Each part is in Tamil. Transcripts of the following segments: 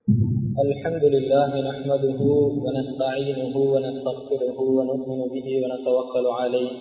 الحمد لله نحمده ونستعينه ونستغفره ونؤمن به ونتوكل عليه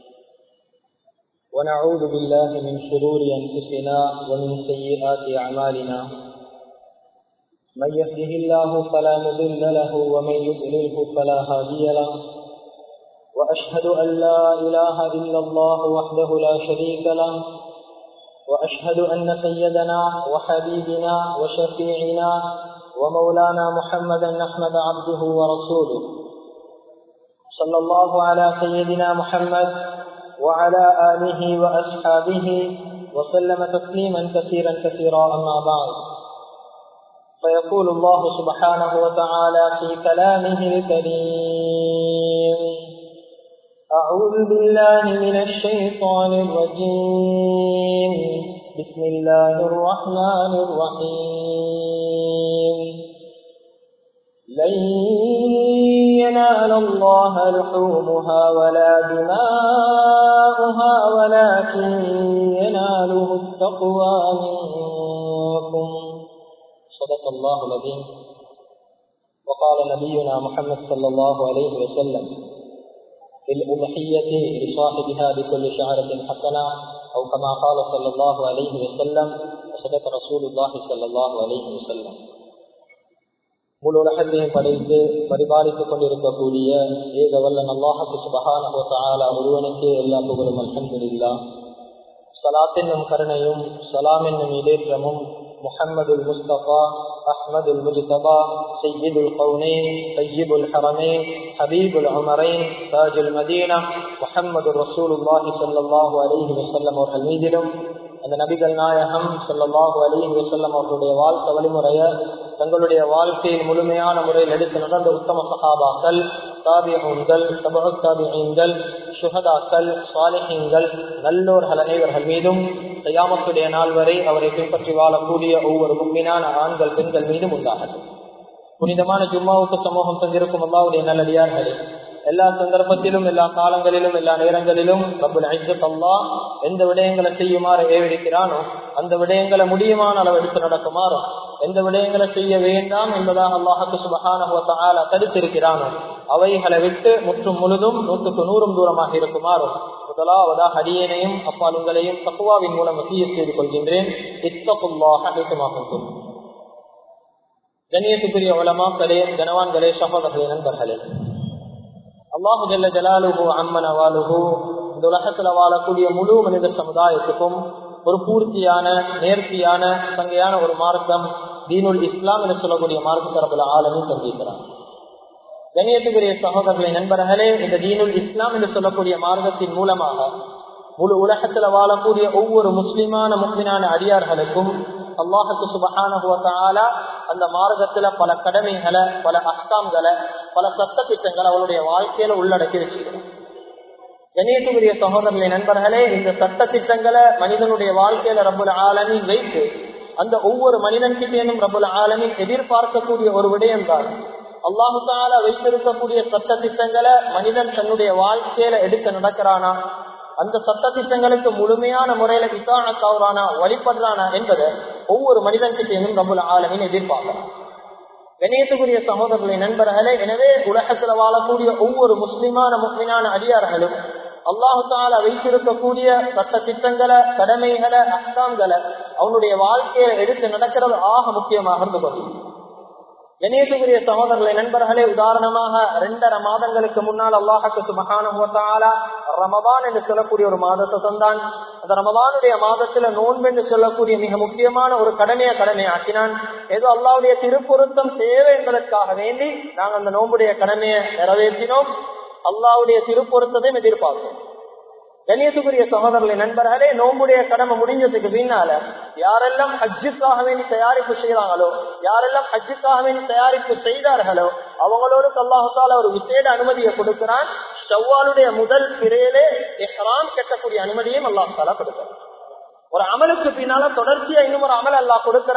ونعوذ بالله من شرور أنفسنا ومن سيئات أعمالنا من يهده الله فلا مضل له ومن يضلله فلا هادي له وأشهد أن لا إله إلا الله وحده لا شريك له وأشهد أن سيدنا وحبيبنا وشفيعنا ومولانا محمدا أحمد عبده ورسوله صلى الله على سيدنا محمد وعلى آله وأصحابه وسلم تسليما كثيرا كثيرا أما بعد فيقول الله سبحانه وتعالى في كلامه الكريم أعوذ بالله من الشيطان الرجيم بسم الله الرحمن الرحيم لن ينال الله لحومها ولا دماؤها ولكن يناله التقوى منكم صدق الله العظيم وقال نبينا محمد صلى الله عليه وسلم للأضحية لصاحبها بكل شعرة حسنة أو كما قال صلى الله عليه وسلم وصدق رسول الله صلى الله عليه وسلم முழு உலகத்தையும் படைத்து பரிபாலித்துக் கொண்டிருக்கக்கூடிய ஏக வல்லன் அல்லாஹு சுபஹான ஒருவனுக்கு எல்லா புகழும் அல்ஹம்துலில்லா சலாத் என்னும் கருணையும் சலாம் என்னும் இடேற்றமும் محمد المصطفى أحمد المجتبى سيد القونين طيب الحرمين حبيب العمرين تاج المدينة محمد رسول الله صلى الله عليه وسلم அவர்கள் மீதிலும் அந்த நபிகள் நாயகம் சொல்லல்லாஹு அலிஹி வசல்லம் அவர்களுடைய வாழ்க்கை வழிமுறைய தங்களுடைய வாழ்க்கையில் முழுமையான முறையில் எடுத்து நடந்த உத்தம சகாபாக்கள் தாபியங்கள் தாபியங்கள் சுகதாக்கள் சாலிஹீங்கள் நல்லோர்கள் அனைவர்கள் மீதும் கையாமத்துடைய நாள் வரை அவரை பின்பற்றி வாழக்கூடிய ஒவ்வொரு முன்மினான ஆண்கள் பெண்கள் மீதும் உண்டாகட்டும் புனிதமான ஜும்மாவுக்கு சமூகம் தந்திருக்கும் அல்லாவுடைய நல்லடியார்களே எல்லா சந்தர்ப்பத்திலும் எல்லா காலங்களிலும் எல்லா நேரங்களிலும் ரபுல் ஐஜத் அல்லா எந்த விடயங்களை செய்யுமாறு ஏவிருக்கிறானோ அந்த விடயங்களை முடியுமான அளவு எடுத்து நடக்குமாறோ எந்த விடயங்களை செய்ய வேண்டாம் என்பதாக அல்லாஹுக்கு சுபகான தடுத்திருக்கிறானோ அவைகளை விட்டு முற்றும் முழுதும் நூற்றுக்கு நூறும் தூரமாக இருக்குமாறோ முதலாவதாக அடியனையும் அப்பாலுங்களையும் தக்குவாவின் மூலம் வசிய செய்து கொள்கின்றேன் இத்தகுல்லாக அனைத்துமாகும் கண்ணியத்துக்குரிய உலமாக்களே கனவான்களே சகோதரர்களே நண்பர்களே அல்லாஹு ஜல்ல ஜலாலுஹு அம்மன் அவாலுஹு இந்த உலகத்துல வாழக்கூடிய முழு மனித சமுதாயத்துக்கும் ஒரு பூர்த்தியான நேர்த்தியான சங்கையான ஒரு மார்க்கம் தீனுல் இஸ்லாம் என்று சொல்லக்கூடிய மார்க்க தரப்புல ஆளுநர் தந்திருக்கிறார் கணியத்துக்குரிய சகோதரர்களை நண்பர்களே இந்த தீனுல் இஸ்லாம் என்று சொல்லக்கூடிய மார்க்கத்தின் மூலமாக முழு உலகத்துல வாழக்கூடிய ஒவ்வொரு முஸ்லிமான முஸ்லிமான அடியார்களுக்கும் அல்லாஹுக்கு சுபகான அந்த மார்க்கத்துல பல கடமைகளை பல அஸ்தாம்களை பல சட்ட திட்டங்களை அவளுடைய வாழ்க்கையில உள்ளடக்கி வச்சுக்கிறோம் கணேசகுரிய சகோதரர்களை நண்பர்களே இந்த சட்ட திட்டங்களை மனிதனுடைய வாழ்க்கையில ரபுல் ஆலமின் வைத்து அந்த ஒவ்வொரு மனிதன் கிட்டேனும் ரபுல் ஆலமின் எதிர்பார்க்கக்கூடிய ஒரு விடயம் தான் அல்லாஹு தாலா வைத்திருக்கக்கூடிய சட்ட திட்டங்களை மனிதன் தன்னுடைய வாழ்க்கையில எடுக்க நடக்கிறானா அந்த சட்ட திட்டங்களுக்கு முழுமையான முறையில விசாரணக்காவரானா வழிபடுறானா என்பதை ஒவ்வொரு மனிதன் கிட்டேனும் ரபுல் ஆலமின் எதிர்பார்க்கிறான் கணேசகுரிய சகோதரர்களை நண்பர்களே எனவே உலகத்துல வாழக்கூடிய ஒவ்வொரு முஸ்லிமான முஸ்லிமான அடியார்களும் அல்லாஹு தால வைத்திருக்கக்கூடிய சட்ட திட்டங்களை கடமைகளை அஸ்தாம்களை அவனுடைய வாழ்க்கையில எடுத்து நடக்கிறது ஆக முக்கியமாக இருந்து கொள்ளும் கணேசகுரிய சகோதரர்களை நண்பர்களே உதாரணமாக ரெண்டரை மாதங்களுக்கு முன்னால் அல்லாஹுக்கு சுபகான ரமதான் என்று சொல்லக்கூடிய ஒரு மாதத்தை தந்தான் அந்த ரமதானுடைய மாதத்துல நோன்பு என்று சொல்லக்கூடிய மிக முக்கியமான ஒரு கடமையை கடமை ஆக்கினான் ஏதோ அல்லாவுடைய திருப்பொருத்தம் தேவை என்பதற்காக வேண்டி நாங்கள் அந்த நோன்புடைய கடமையை நிறைவேற்றினோம் அல்லாவுடைய திருப்பொருத்தத்தையும் எதிர்பார்த்தோம் கண்ணியத்துக்குரிய சகோதரர்களை நண்பர்களே நோம்புடைய கடமை முடிஞ்சதுக்கு பின்னால யாரெல்லாம் ஹஜ்ஜுக்காக வேண்டி தயாரிப்பு செய்யறாங்களோ யாரெல்லாம் ஹஜ்ஜுக்காக வேண்டி தயாரிப்பு செய்தார்களோ அவங்களோடு அல்லாஹால ஒரு விசேட அனுமதியை கொடுக்கிறான் செவ்வாலுடைய முதல் பிறையிலே எஹ்ராம் கட்டக்கூடிய அனுமதியும் அல்லாஹால கொடுக்கிறான் ஒரு அமலுக்கு பின்னால தொடர்ச்சியா இன்னும் ஒரு அமல் அல்லா கொடுக்கிறான்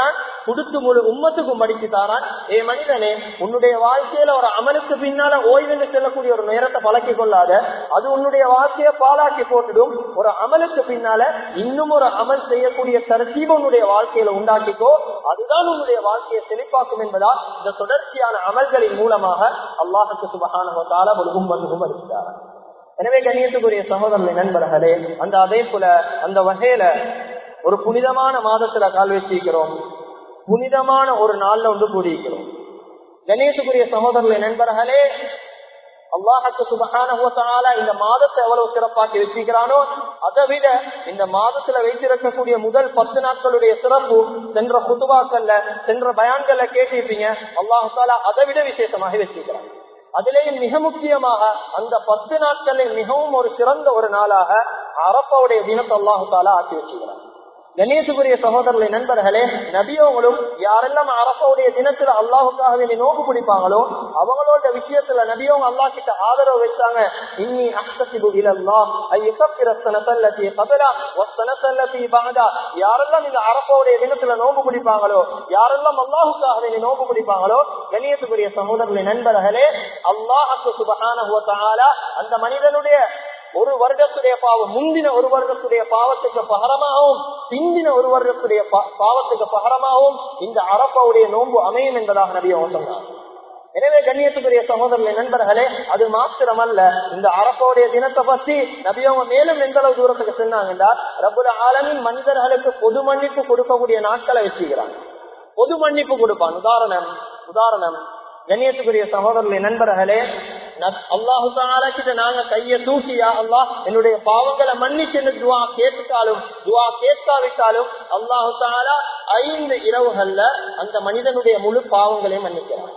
கொடுத்து முழு உம்மத்துக்கும் படிச்சு தாரான் ஏ மனிதனே உன்னுடைய வாழ்க்கையில ஒரு அமலுக்கு பின்னால ஓய்வென்று செல்லக்கூடிய ஒரு நேரத்தை பழக்கி கொள்ளாத அது உன்னுடைய வாழ்க்கையை பாலாக்கி போட்டுடும் ஒரு அமலுக்கு பின்னால இன்னும் ஒரு அமல் செய்யக்கூடிய தரத்தீப உன்னுடைய வாழ்க்கையில உண்டாக்கிக்கோ அதுதான் உன்னுடைய வாழ்க்கையை செழிப்பாக்கும் என்பதால் இந்த தொடர்ச்சியான அமல்களின் மூலமாக அல்லாஹுக்கு சுபகான ஒரு உம்மத்துக்கும் அளித்தார் எனவே கண்ணியத்துக்குரிய சகோதரர்களை நண்பர்களே அந்த அதே போல அந்த வகையில ஒரு புனிதமான மாதத்துல கால் வச்சிருக்கிறோம் புனிதமான ஒரு நாள்ல வந்து கூடியிருக்கிறோம் கணேசுக்குரிய சகோதரர்களை நண்பர்களே அல்லாஹுக்கு சுபகான இந்த மாதத்தை எவ்வளவு சிறப்பாக்கி வச்சிருக்கிறானோ அதை விட இந்த மாதத்துல வைத்திருக்கக்கூடிய முதல் பத்து நாட்களுடைய சிறப்பு சென்ற புதுவாக்கல்ல சென்ற பயான்கள்ல கேட்டிருப்பீங்க அல்லாஹாலா அதை விட விசேஷமாக வச்சிருக்கிறான் அதிலேயும் மிக முக்கியமாக அந்த பத்து நாட்களில் மிகவும் ஒரு சிறந்த ஒரு நாளாக அரப்பாவுடைய தினத்தை அல்லாஹு தாலா ஆக்கி வச்சுக்கிறார் கணேசுக்குரிய சகோதரர்களை நண்பர்களே நபியவங்களும் யாரெல்லாம் அரசாவுடைய தினத்துல அல்லாஹுக்காக வேண்டி நோக்கு பிடிப்பாங்களோ அவங்களோட விஷயத்துல நபியவங்க அல்லா கிட்ட ஆதரவு வச்சாங்க இன்னி அஹ்தசிபு இலல்லா ஐயக்கப்பிர சனத்தல்லத்தி கபலா ஒசனத்தல்லத்தி பாதா யாரெல்லாம் இந்த அரசாவுடைய தினத்துல நோக்கு பிடிப்பாங்களோ யாரெல்லாம் அல்லாஹுக்காக வேண்டி நோக்கு பிடிப்பாங்களோ கணியத்துக்குரிய சகோதரர்களை நண்பர்களே அல்லாஹுக்கு சுபகான அந்த மனிதனுடைய ஒரு வருடத்துடைய பாவம் முந்தின ஒரு வருடத்துடைய பாவத்துக்கு பகரமாகவும் பிந்தின ஒரு வருடத்துடைய பாவத்துக்கு பகரமாகவும் இந்த அரப்பாவுடைய நோன்பு அமையும் என்பதாக நபிய சொன்னார் எனவே கண்ணியத்துக்குரிய சகோதரர்களை நண்பர்களே அது மாத்திரமல்ல இந்த அரப்பாவுடைய தினத்தை பத்தி நபியவங்க மேலும் எந்த அளவு தூரத்துக்கு சொன்னாங்க என்றால் ரபுல ஆலமின் மனிதர்களுக்கு பொது மன்னிப்பு கொடுக்கக்கூடிய நாட்களை வச்சுக்கிறாங்க பொது மன்னிப்பு கொடுப்பான் உதாரணம் உதாரணம் கண்ணியத்துக்குரிய சகோதரர்களை நண்பர்களே அல்லாஹு கிட்ட நாங்க கைய தூக்கியா அல்லாஹ் என்னுடைய பாவங்களை மன்னிச்சு துவா கேட்டுட்டாலும் துவா கேட்காவிட்டாலும் அல்லாஹு தாலா ஐந்து இரவுகள்ல அந்த மனிதனுடைய முழு பாவங்களையும் மன்னிக்கிறான்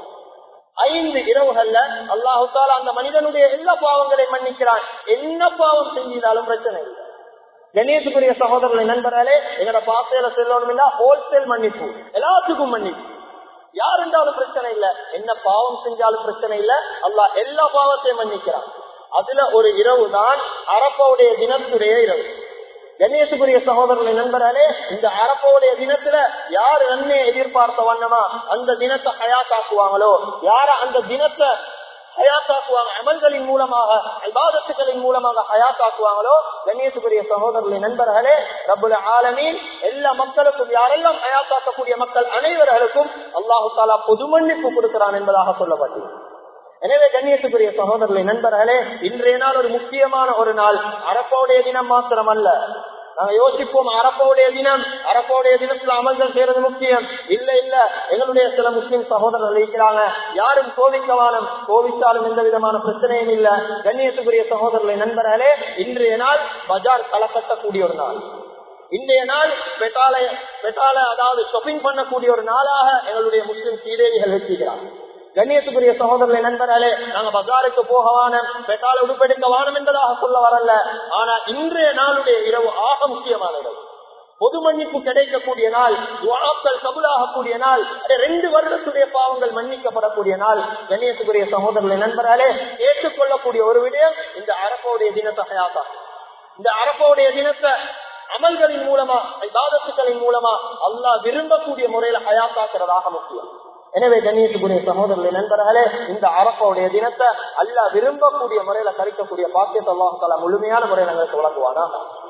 ஐந்து இரவுகள்ல அல்லாஹு தாலா அந்த மனிதனுடைய எல்லா பாவங்களையும் மன்னிக்கிறான் என்ன பாவம் செஞ்சிருந்தாலும் பிரச்சனை இல்லை கணேசுக்குரிய சகோதரர்களை நண்பர்களே எங்களோட பாசையில செல்லணும் இல்ல ஹோல்சேல் மன்னிப்பு எல்லாத்துக்கும் மன்னிப்பு யார் இருந்தாலும் பிரச்சனை இல்ல என்ன பாவம் செஞ்சாலும் பிரச்சனை இல்ல அல்லா எல்லா பாவத்தையும் மன்னிக்கிறான் அதுல ஒரு இரவு தான் அரப்பாவுடைய தினத்துடைய இரவு கணேசுக்குரிய சகோதரர்களை நண்பர்களே இந்த அரப்பாவுடைய தினத்துல யார் நன்மையை எதிர்பார்த்த வண்ணமா அந்த தினத்தை ஹயாத்தாக்குவாங்களோ யார அந்த தினத்தை ஹயாத்தாக்குவாங்க அமல்களின் மூலமாக ஐபாதத்துகளின் மூலமாக ஹயாத்தாக்குவாங்களோ கண்ணியத்துக்குரிய சகோதரர்களின் நண்பர்களே ரபுல ஆலமீன் எல்லா மக்களுக்கும் யாரெல்லாம் ஹயாத்தாக்கக்கூடிய மக்கள் அனைவர்களுக்கும் அல்லாஹு தாலா பொது மன்னிப்பு கொடுக்கிறான் என்பதாக சொல்லப்பட்டது எனவே கண்ணியத்துக்குரிய சகோதரர்களை நண்பர்களே இன்றைய நாள் ஒரு முக்கியமான ஒரு நாள் அரப்பாவுடைய தினம் மாத்திரம் அல்ல நாங்க யோசிப்போம் அரப்பாவுடைய தினம் அரப்பாவுடைய தினத்துல அமல்கள் செய்யறது முக்கியம் இல்ல இல்ல எங்களுடைய சில முஸ்லிம் சகோதரர்கள் இருக்கிறாங்க யாரும் கோவிக்கவானம் கோவித்தாலும் எந்த விதமான பிரச்சனையும் இல்ல கண்ணியத்துக்குரிய சகோதரர்களை நண்பர்களே இன்றைய நாள் பஜார் கலக்கட்டக்கூடிய ஒரு நாள் இன்றைய நாள் பெட்டாலை பெட்டாலை அதாவது ஷாப்பிங் பண்ணக்கூடிய ஒரு நாளாக எங்களுடைய முஸ்லிம் சீதேவிகள் வச்சுக்கிறாங்க கண்ணியத்துக்குரிய சகோதரர்களை நண்பர்களே நாங்க பஜாருக்கு போக வானம் பெட்டால உடுப்பெடுக்க வானம் என்பதாக சொல்ல வரல ஆனா இன்றைய நாளுடைய இரவு ஆக முக்கியமான இரவு பொது மன்னிப்பு கிடைக்கக்கூடிய நாள் துவாக்கள் கபுலாகக்கூடிய நாள் ரெண்டு வருடத்துடைய பாவங்கள் மன்னிக்கப்படக்கூடிய நாள் கண்ணியத்துக்குரிய சகோதரர்களை நண்பர்களே ஏற்றுக்கொள்ளக்கூடிய ஒரு விடயம் இந்த அரப்போடைய தினத்தை ஹயாத்தா இந்த அரப்போடைய தினத்தை அமல்களின் மூலமா இபாதத்துக்களின் மூலமா அல்லாஹ் விரும்பக்கூடிய முறையில ஹயாத்தாக்குறதாக முக்கியம் எனவே கண்ணியத்துக்குரிய சகோதரர்களை நண்பர்களே இந்த அரப்பாவுடைய தினத்தை அல்ல விரும்பக்கூடிய முறையில கழிக்கக்கூடிய பாக்கியத்தை அல்லாஹால முழுமையான முறையில் எங்களுக்கு வழங்குவானா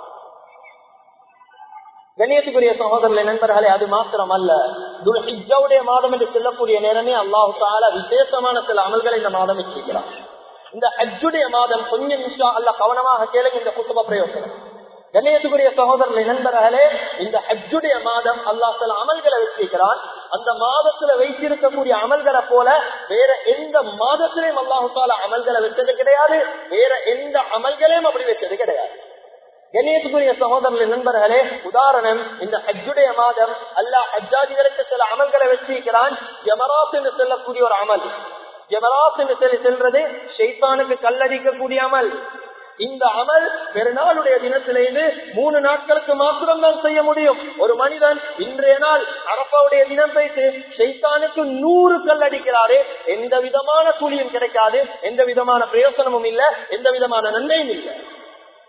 கண்ணியத்துக்குரிய சகோதரர்களை நண்பர்களே அது மாத்திரம் அல்ல துல்ஹிஜவுடைய மாதம் என்று சொல்லக்கூடிய நேரமே அல்லாஹு தால விசேஷமான சில அமல்களை இந்த மாதம் வச்சிருக்கிறார் இந்த ஹஜ்ஜுடைய மாதம் கொஞ்சம் நிமிஷம் அல்ல கவனமாக கேளுங்க இந்த குத்துப பிரயோசனம் கண்ணியத்துக்குரிய சகோதரர்களை நண்பர்களே இந்த ஹஜ்ஜுடைய மாதம் அல்லாஹ் சில அமல்களை வச்சிருக்கிறான் அந்த மாதத்துல வைத்திருக்கக்கூடிய அமல்களை போல வேற எந்த மாதத்திலையும் அல்லாஹால அமல்களை வச்சது கிடையாது வேற எந்த அமல்களையும் அப்படி வச்சது கிடையாது கண்ணியத்துக்குரிய சகோதரர்கள் நண்பர்களே உதாரணம் இந்த ஹஜ்ஜுடைய மாதம் அல்லாஹ் ஹஜ்ஜாதிகளுக்கு சில அமல்களை வச்சிருக்கிறான் ஜமராத் என்று சொல்லக்கூடிய ஒரு அமல் ஜமராத் என்று சொல்லி செல்றது ஷெய்தானுக்கு கல்லடிக்கக்கூடிய அமல் இந்த அமல் பெருநாளுடைய தினத்திலிருந்து மூணு நாட்களுக்கு மாத்திரம் தான் செய்ய முடியும் ஒரு மனிதன் இன்றைய நாள் அரப்பாவுடைய தினம் வைத்து செய்தானுக்கு நூறு கல் அடிக்கிறாரு எந்த விதமான கூலியும் கிடைக்காது எந்த விதமான பிரயோசனமும் இல்ல எந்த விதமான நன்மையும் இல்லை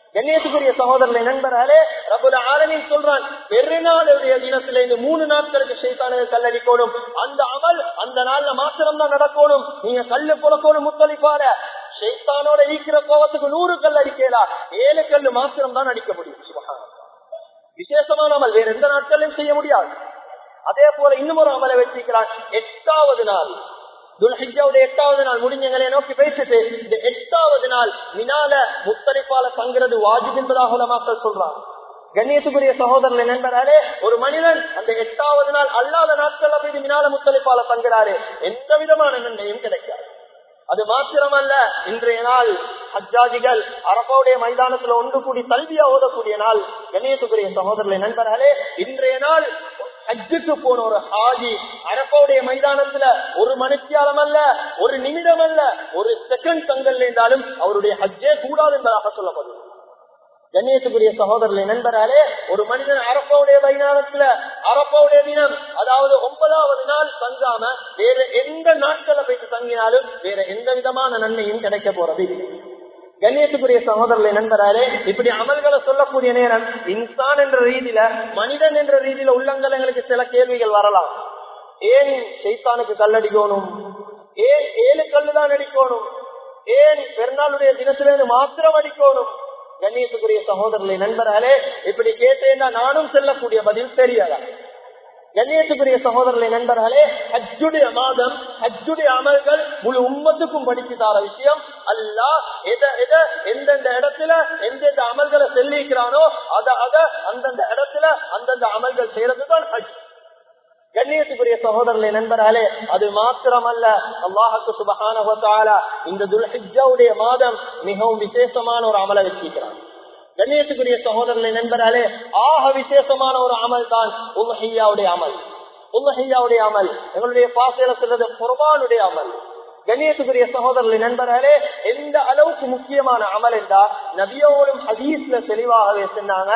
கண்ணியத்துக்குரிய சகோதரனை நண்பர்களே ரபுல ஆரணின் சொல்றான் பெருநாளுடைய தினத்துல இந்த மூணு நாட்களுக்கு சைத்தானுக்கு கல்லடிக்கணும் அந்த அமல் அந்த நாள்ல மாத்திரம் தான் நடக்கணும் நீங்க கல்லு புறக்கணும் முத்தளிப்பார சைத்தானோட ஈக்கிற கோவத்துக்கு நூறு கல் அடிக்கலாம் ஏழு கல்லு மாத்திரம் தான் அடிக்க முடியும் சுபகான விசேஷமான அமல் வேற எந்த நாட்களையும் செய்ய முடியாது அதே போல இன்னும் ஒரு அமலை வச்சிருக்கிறான் எட்டாவது நாள் துல்ஹிஜாவுடைய எட்டாவது நாள் முடிஞ்சங்களை நோக்கி பேசிட்டு இந்த எட்டாவது நாள் மினால முத்தரிப்பால தங்குறது வாஜிப் என்பதாக உலமாக்கள் சொல்றாங்க கண்ணியத்துக்குரிய சகோதரர்கள் நண்பராலே ஒரு மனிதன் அந்த எட்டாவது நாள் அல்லாத நாட்கள் அப்படி மினால முத்தலிப்பால தங்குறாரு எந்த விதமான நன்மையும் கிடைக்காது அது மாத்திரமல்ல இன்றைய நாள் ஹஜ்ஜாஜிகள் அரபாவுடைய மைதானத்துல ஒன்று கூடி கல்வியா ஓதக்கூடிய நாள் கண்ணியத்துக்குரிய சகோதரர்களை நண்பர்களே இன்றைய நாள் ஹஜ்ஜுக்கு போன ஒரு ஹாஜி அரப்பாவுடைய மைதானத்துல ஒரு மணித்தியாலம் அல்ல ஒரு நிமிடம் அல்ல ஒரு செகண்ட் தங்கல் என்றாலும் அவருடைய ஹஜ்ஜே கூடாது என்பதாக சொல்லப்படுது கண்ணியத்துக்குரிய சகோதரர்களை நண்பராலே ஒரு மனிதன் அரப்பாவுடைய மைதானத்துல அரப்பாவுடைய தினம் அதாவது ஒன்பதாவது நாள் தங்காம வேற எந்த நாட்களை போயிட்டு தங்கினாலும் வேற எந்த விதமான நன்மையும் கிடைக்க போறது கண்ணியத்துக்குரிய சகோதரர்களை நண்பராலே இப்படி அமல்களை சொல்லக்கூடிய நேரம் இன்சான் என்ற ரீதியில மனிதன் என்ற ரீதியில உள்ளங்களுக்கு சில கேள்விகள் வரலாம் ஏன் சைத்தானுக்கு கல்லடிக்கணும் ஏன் ஏழு கல்லுதான் அடிக்கணும் ஏன் பெருநாளுடைய தினத்திலிருந்து மாத்திரம் அடிக்கணும் கண்ணியத்துக்குரிய சகோதரர்களை நண்பர்களே இப்படி கேட்டேன்னா நானும் செல்லக்கூடிய பதில் தெரியாதா கண்ணியத்துக்குரிய சகோதரர்களை நண்பர்களே ஹஜ்ஜுடைய மாதம் ஹஜ்ஜுடைய அமல்கள் முழு உம்மத்துக்கும் படித்து தார விஷயம் அல்ல எந்தெந்த இடத்துல எந்தெந்த அமல்களை செல்லிக்கிறானோ அத அத அந்தந்த இடத்துல அந்தந்த அமல்கள் செய்யறதுதான் ஹஜ் கண்ணியத்துக்குரிய சகோதரர்களை நண்பர்களே அது மாத்திரமல்ல அல்லாஹுக்கு சுபகான இந்த துல்ஹிஜாவுடைய மாதம் மிகவும் விசேஷமான ஒரு அமலை வச்சிருக்கிறான் கண்ணியத்துக்குரிய சகோதரர்களை நண்பர்களே ஆக விசேஷமான ஒரு அமல் தான் உலஹையாவுடைய அமல் உலஹையாவுடைய அமல் எங்களுடைய பாசையில சொல்றது குர்பானுடைய அமல் கண்ணியத்துக்குரிய சகோதரர்களை நண்பர்களே எந்த அளவுக்கு முக்கியமான அமல் என்றா நபியோடும் ஹதீஸ்ல தெளிவாகவே சொன்னாங்க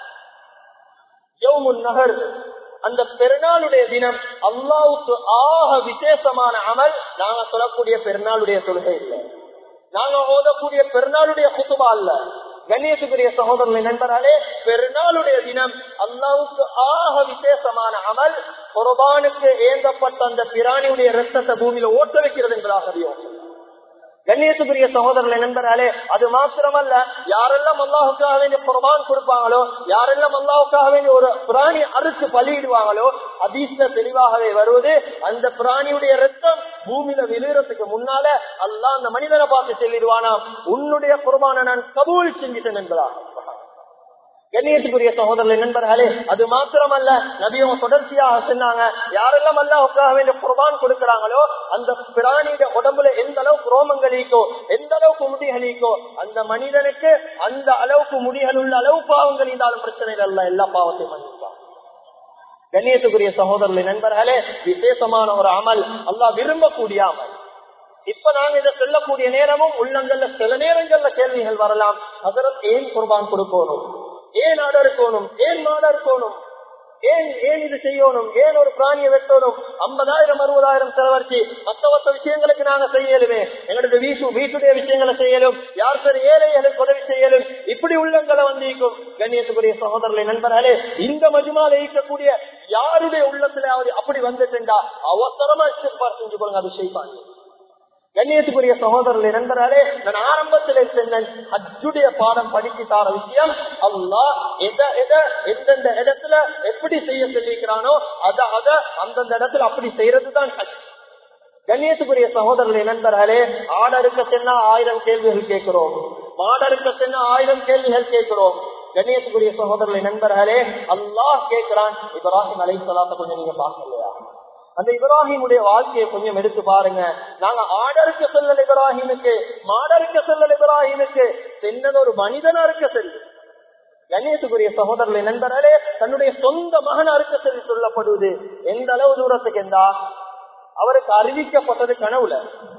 நகர் அந்த பெருநாளுடைய தினம் அல்லாவுக்கு ஆக விசேஷமான அமல் நாங்க சொல்லக்கூடிய பெருநாளுடைய தொழுகை இல்லை நாங்க ஓதக்கூடிய பெருநாளுடைய குத்துபா இல்ல கண்ணியத்துக்குரிய சகோதரர்களை நண்பர்களே பெருநாளுடைய தினம் அல்லாவுக்கு ஆக விசேஷமான அமல் குர்பானுக்கு ஏந்தப்பட்ட அந்த பிராணியுடைய ரத்தத்தை பூமியில ஓட்ட வைக்கிறது என்பதாக அறியும் கண்ணியத்துக்குரிய சகோதரர்களை நண்பர்களே அது மாத்திரமல்ல யாரெல்லாம் அல்லாஹுக்காக வேண்டிய குர்பான் கொடுப்பாங்களோ யாரெல்லாம் அல்லாஹுக்காக வேண்டிய ஒரு பிராணி அறுத்து பலியிடுவாங்களோ அதீஸ்ல தெளிவாகவே வருவது அந்த பிராணியுடைய ரத்தம் பூமியில விழுறதுக்கு முன்னால அல்லாஹ் அந்த மனிதனை பார்த்து சொல்லிடுவானாம் உன்னுடைய குர்பானை நான் கபூல் செஞ்சிட்டேன் என்பதாக கண்ணியத்துக்குரிய சகோதரர்களை நண்பர்களே அது மாத்திரமல்ல நபியும் தொடர்ச்சியாக சொன்னாங்க யாரெல்லாம் அல்லாஹுக்காக வேண்டிய குர்பான் கொடுக்கிறாங்களோ அந்த பிராணியுடைய உடம்புல எந்த அளவுக்கு ரோமங்கள் ஈக்கோ எந்த அளவுக்கு முடிகள் ஈக்கோ அந்த மனிதனுக்கு அந்த அளவுக்கு முடிகள் உள்ள அளவு பாவங்கள் இருந்தாலும் பிரச்சனை இல்லை எல்லா பாவத்தையும் மன்னிப்பான் கண்ணியத்துக்குரிய சகோதரர்களை நண்பர்களே விசேஷமான ஒரு அமல் அல்லாஹ் விரும்பக்கூடிய அமல் இப்ப நாங்க இதை சொல்லக்கூடிய நேரமும் உள்ளங்கள்ல சில நேரங்கள்ல கேள்விகள் வரலாம் அதற்கு ஏன் குர்பான் கொடுக்கணும் ஏன் ஆட இருக்கணும் ஏன் மாட இருக்கணும் ஏன் ஏன் இது செய்யணும் ஏன் ஒரு பிராணியை வெட்டணும் ஐம்பதாயிரம் அறுபதாயிரம் செலவழிச்சு மத்த மத்த விஷயங்களுக்கு நாங்க செய்யலுமே எங்களுக்கு வீசு வீட்டுடைய விஷயங்களை செய்யலும் யார் சரி ஏழைகளுக்கு உதவி செய்யலும் இப்படி உள்ளங்களை வந்து ஈக்கும் கண்ணியத்துக்குரிய சகோதரர்களை நண்பர்களே இந்த மஜுமால ஈக்கக்கூடிய யாருடைய உள்ளத்திலாவது அப்படி வந்துட்டுண்டா அவசரமா செஞ்சு கொள்ளுங்க அது செய்வாங்க கண்ணியத்துக்குரிய சகோதரர்களை நண்பராலே நான் ஆரம்பத்தில் சென்னன் அஜுடைய பாடம் படித்து தார விஷயம் அல்லா எத எத எந்தெந்த இடத்துல எப்படி செய்ய சொல்லியிருக்கிறானோ அத அத அந்தந்த இடத்துல அப்படி செய்யறதுதான் ஹஜ் கண்ணியத்துக்குரிய சகோதரர்களை நண்பர்களே ஆடருக்க சென்னா ஆயிரம் கேள்விகள் கேட்கிறோம் மாடருக்க சென்னா ஆயிரம் கேள்விகள் கேட்கிறோம் கண்ணியத்துக்குரிய சகோதரர்களை நண்பர்களே அல்லாஹ் கேட்கிறான் இப்ராஹிம் அலை சலாத்த கொஞ்சம் நீங்க பார்க்கலையா அந்த இப்ராஹிமுடைய வாழ்க்கையை கொஞ்சம் எடுத்து பாருங்க நாங்க ஆடருக்கு செல்லல் இப்ராஹிமுக்கு மாடருக்கு செல்லல் இப்ராஹிமுக்கு சென்னது ஒரு மனிதனா இருக்க செல்லு கண்ணியத்துக்குரிய சகோதரர்களை நண்பர்களே தன்னுடைய சொந்த மகன் அறுக்க சொல்லி சொல்லப்படுவது எந்த அளவு தூரத்துக்கு என்றா அவருக்கு அறிவிக்கப்பட்டது கனவுல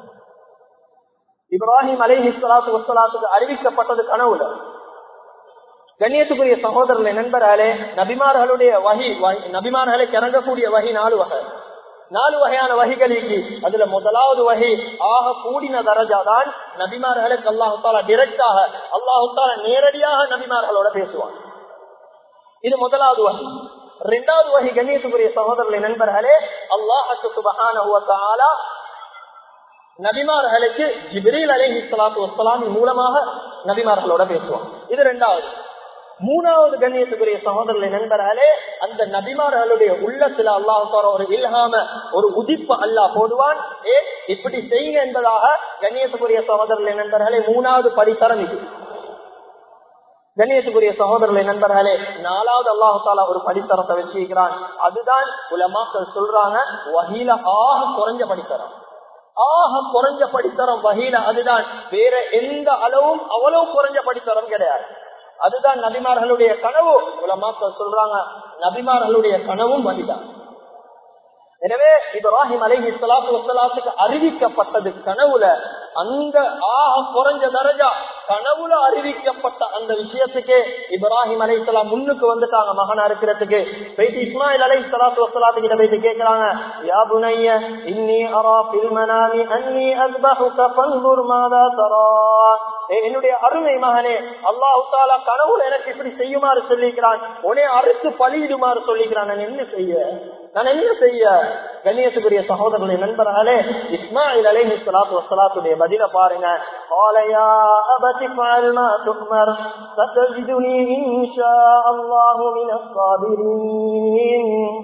இப்ராஹிம் அலை ஹிஸ்லாத்து வசலாத்துக்கு அறிவிக்கப்பட்டது கனவுல கண்ணியத்துக்குரிய சகோதரர்களை நண்பர்களே நபிமார்களுடைய வகி நபிமார்களை கிறங்கக்கூடிய வகி நாலு வகை நாலு வகையான வகைகளுக்கு அதுல முதலாவது வகை ஆக கூடின தரஜா தான் நபிமார்களுக்கு அல்லாஹு தாலா டிரெக்டாக அல்லாஹு தாலா நேரடியாக நபிமார்களோட பேசுவான் இது முதலாவது வகை இரண்டாவது வகை கண்ணியத்துக்குரிய சகோதரர்களை நண்பர்களே அல்லாஹுக்கு சுபகான நபிமார்களுக்கு ஜிப்ரீல் அலைஹி ஸலாத்து வஸ்ஸலாம் மூலமாக நபிமார்களோட பேசுவான் இது இரண்டாவது மூணாவது கண்ணியத்துக்குரிய சகோதரர்களை நண்பர்களே அந்த நபிமார்களுடைய உள்ளத்துல அல்லாஹ் ஒரு இல்ஹாம ஒரு உதிப்பு அல்லாஹ் போடுவான் ஏ இப்படி செய்யுங்க என்பதாக கண்ணியத்துக்குரிய சகோதரர்களை நண்பர்களே மூணாவது படித்தரம் இது கண்ணியத்துக்குரிய சகோதரர்களை நண்பர்களே நாலாவது அல்லாஹு தாலா ஒரு படித்தரத்தை வச்சிருக்கிறான் அதுதான் உலமாக்கள் சொல்றாங்க வகையில ஆக குறைஞ்ச படித்தரம் ஆக குறைஞ்ச படித்தரம் வகையில அதுதான் வேற எந்த அளவும் அவ்வளவு குறைஞ்ச படித்தரம் கிடையாது அதுதான் நபிமார்களுடைய கனவு உலமாக்கள் சொல்றாங்க நபிமார்களுடைய கனவும் அதுதான் எனவே இப்ராஹிம் அலைஹி ஸலாத்து வஸலாத்துக்கு அறிவிக்கப்பட்டது கனவுல அந்த ஆக குறைஞ்ச தரஜா கனவுல அறிவிக்கப்பட்ட அந்த விஷயத்துக்கு இப்ராஹிம் அலை சலாம் முன்னுக்கு வந்துட்டாங்க மகனா இருக்கிறதுக்கு போயிட்டு இஸ்மாயில் அலை சலாத்து வசலாத்து கிட்ட போயிட்டு கேட்கிறாங்க யா புனைய இன்னி அரா பில் மனாமி அன்னி அஸ்பஹுக ஃபன்துர் மாதா தரா என்னுடைய அருமை மகனே அல்லாஹு தாலா கனவுல எனக்கு இப்படி செய்யுமாறு சொல்லிக்கிறான் உனே அறுத்து பலியிடுமாறு சொல்லிக்கிறான் நான் என்ன செய்ய நான் என்ன செய்ய கண்ணியத்துக்குரிய சகோதரர்களை நண்பர்களே இஸ்மாயில் அலைஹி ஸலாத்து வஸலாத்துடைய பதில பாருங்க قال يا أبت افعل ما تؤمر ستجدني إن شاء الله من الصابرين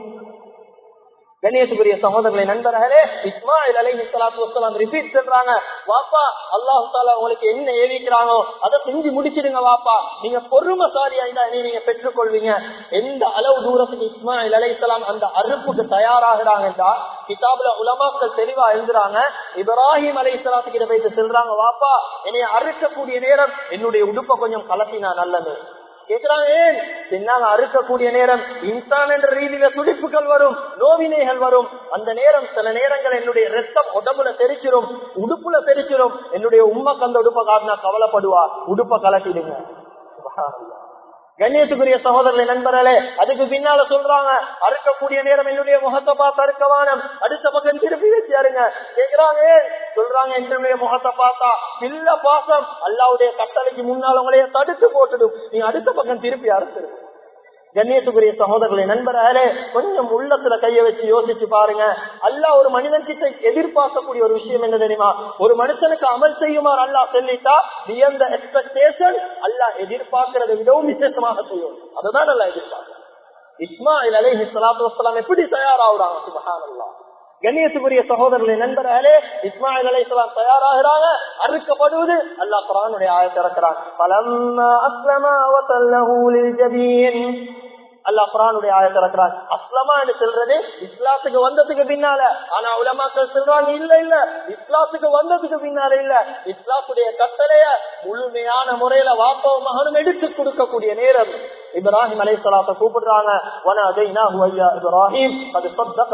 கணேசுக்குரிய சகோதரர்களை நண்பர்களே இஸ்மாயில் அலை சலாத்து வசலாம் ரிப்பீட் சொல்றாங்க வாப்பா அல்லாஹு தாலா உங்களுக்கு என்ன ஏவிக்கிறானோ அதை செஞ்சு முடிச்சிடுங்க வாப்பா நீங்க பொறுமைசாலியா இருந்தா நீங்க பெற்றுக்கொள்வீங்க எந்த அளவு தூரத்துக்கு இஸ்மாயில் அலை அந்த அறுப்புக்கு தயாராகிறாங்கன்றா கிதாபுல உலமாக்கள் தெளிவா எழுதுறாங்க இப்ராஹிம் அலை சலாத்து கிட்ட போயிட்டு சொல்றாங்க வாப்பா என்னைய அறுக்கக்கூடிய நேரம் என்னுடைய உடுப்பை கொஞ்சம் கலப்பினா நல்லது கேட்கிறாங்க ஏன் பின்னால அறுக்கக்கூடிய நேரம் இன்சான் என்ற ரீதியில துடிப்புகள் வரும் நோவினைகள் வரும் அந்த நேரம் சில நேரங்கள் என்னுடைய ரத்தம் உடம்புல தெரிச்சிரும் உடுப்புல தெரிச்சிரும் என்னுடைய உண்மைக்கு அந்த உடுப்பை காட்டினா கவலைப்படுவா உடுப்பை கலட்டிடுங்க கண்ணியத்துக்குரிய சகோதரர்களை நண்பர்களே அதுக்கு பின்னால சொல்றாங்க அறுக்கக்கூடிய நேரம் என்னுடைய முகத்தை பார்த்து அறுக்கவானம் அடுத்த பக்கம் திருப்பி வச்சாருங்க கேக்குறாங்க சொல்றாங்க என்னுடைய முகத்தை பார்த்தா பில்ல பாசம் அல்லாவுடைய கட்டளைக்கு முன்னால் உங்களைய தடுத்து போட்டுடும் நீ அடுத்த பக்கம் திருப்பி அறுத்துரு கண்ணியத்துக்குரிய சகோதரர்களை நண்பர்களே கொஞ்சம் உள்ளத்துல கைய வச்சு யோசிச்சு பாருங்க அல்லா ஒரு மனிதன் கிட்ட எதிர்பார்க்கக்கூடிய ஒரு விஷயம் என்ன தெரியுமா ஒரு மனுஷனுக்கு அமல் செய்யுமாறு அல்லா சொல்லிட்டா வியந்த எக்ஸ்பெக்டேஷன் அல்லா எதிர்பார்க்கிறத விடவும் விசேஷமாக செய்யும் அதுதான் நல்லா எதிர்பார்க்க இஸ்மாயில் அலைஹி சலாத்து வசலாம் எப்படி தயாராகுறாங்க சுபஹான் அல்லா கண்ணியத்துக்குரிய சகோதரர்களை நண்பர்களே இஸ்மாயில் அலை சலாம் தயாராகிறாங்க அறுக்கப்படுவது அல்லா குரானுடைய ஆயத்தை இறக்கிறான் பலம்மா அஸ்லமா வசல்லஹு லில்ஜபீன் அல்லாஹ் குரானுடைய ஆயத்தை இறக்கிறான் அஸ்லமா என்று சொல்றது இஸ்லாத்துக்கு வந்ததுக்கு பின்னால ஆனா உலமாக்கள் சொல்றாங்க இல்ல இல்ல இஸ்லாத்துக்கு வந்ததுக்கு பின்னால இல்ல இஸ்லாத்துடைய கட்டளைய முழுமையான முறையில வாப்பவும் மகனும் எடுத்து கொடுக்கக்கூடிய நேரம் இப்ராஹிம் அலை சலாத்த கூப்பிடுறாங்க இப்ராஹிம் அது